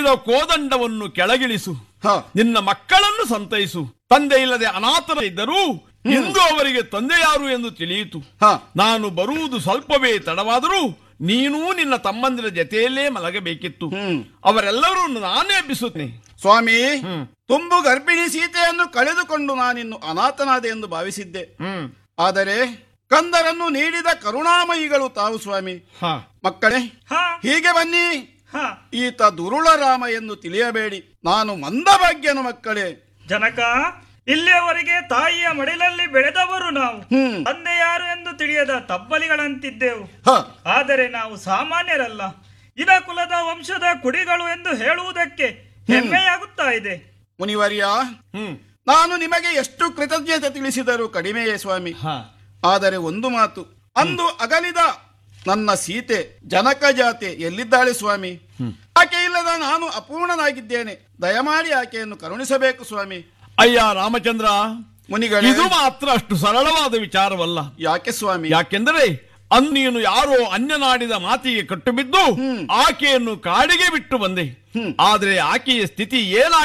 ಹಿಡಿದ ಕೋದಂಡವನ್ನು ಕೆಳಗಿಳಿಸು ಹ ನಿನ್ನ ಮಕ್ಕಳನ್ನು ಸಂತೈಸು ತಂದೆ ಇಲ್ಲದೆ ಅನಾಥರ ಇದ್ದರೂ ಇಂದು ಅವರಿಗೆ ತಂದೆ ಯಾರು ಎಂದು ತಿಳಿಯಿತು ಹ ನಾನು ಬರುವುದು ಸ್ವಲ್ಪವೇ ತಡವಾದರೂ ನೀನೂ ನಿನ್ನ ತಮ್ಮಂದಿರ ಜತೆಯಲ್ಲೇ ಮಲಗಬೇಕಿತ್ತು ಹ್ಮ್ ಅವರೆಲ್ಲರೂ ನಾನೇ ಎಬ್ಬಿಸುತ್ತೇನೆ ಸ್ವಾಮಿ ಹ್ಮ್. ತುಂಬು ಗರ್ಭಿಣಿ ಸೀತೆಯನ್ನು ಕಳೆದುಕೊಂಡು ನಾನಿನ್ನು ಅನಾಥನಾದೆ ಎಂದು ಭಾವಿಸಿದ್ದೆ ಹ್ಮ್ ಆದರೆ ಕಂದರನ್ನು ನೀಡಿದ ಕರುಣಾಮಯಿಗಳು ತಾವು ಸ್ವಾಮಿ ಹ ಮಕ್ಕಳೇ ಹ ಹೀಗೆ ಬನ್ನಿ ಹ ಈತ ದುರುಳ ರಾಮ ಎಂದು ತಿಳಿಯಬೇಡಿ ನಾನು ಮಂದಭಾಗ್ಯನ ಮಕ್ಕಳೇ ಜನಕ ಇಲ್ಲಿಯವರೆಗೆ ತಾಯಿಯ ಮಡಿಲಲ್ಲಿ ಬೆಳೆದವರು ನಾವು ಹ್ಮ್ ತಂದೆ ಯಾರು ಎಂದು ತಿಳಿಯದ ತಬ್ಬಲಿಗಳಂತಿದ್ದೆವು ಹ ಆದರೆ ನಾವು ಸಾಮಾನ್ಯರಲ್ಲ ಇದ ಕುಲದ ವಂಶದ ಕುಡಿಗಳು ಎಂದು ಹೇಳುವುದಕ್ಕೆ ಹೆಮ್ಮೆಯಾಗುತ್ತಾ ಇದೆ ಮುನಿವರ್ಯ ಹ್ಮ್ ನಾನು ನಿಮಗೆ ಎಷ್ಟು ಕೃತಜ್ಞತೆ ತಿಳಿಸಿದರೂ ಕಡಿಮೆಯೇ ಸ್ವಾಮಿ ಹ ಆದರೆ ಒಂದು ಮಾತು ಅಂದು ಅಗಲಿದ ನನ್ನ ಸೀತೆ ಜನಕ ಜಾತೆ ಎಲ್ಲಿದ್ದಾಳೆ ಸ್ವಾಮಿ ಆಕೆ ಇಲ್ಲದ ನಾನು ಅಪೂರ್ಣನಾಗಿದ್ದೇನೆ ದಯಮಾಡಿ ಆಕೆಯನ್ನು ಕರುಣಿಸಬೇಕು ಸ್ವಾಮಿ ಅಯ್ಯ ರಾಮಚಂದ್ರ ಮುನಿಗಳೇ ಇದು ಮಾತ್ರ ಅಷ್ಟು ಸರಳವಾದ ವಿಚಾರವಲ್ಲ ಯಾಕೆ ಸ್ವಾಮಿ ಯಾಕೆಂದರೆ ಅಂದು ನೀನು ಯಾರೋ ಅನ್ಯನಾಡಿದ ಮಾತಿಗೆ ಕಟ್ಟು ಬಿದ್ದು ಆಕೆಯನ್ನು ಕಾಡಿಗೆ ಬಿಟ್ಟು ಬಂದೆ ಆದರೆ ಆಕೆಯ ಸ್ಥಿತಿ ಏನಾಗಿದೆ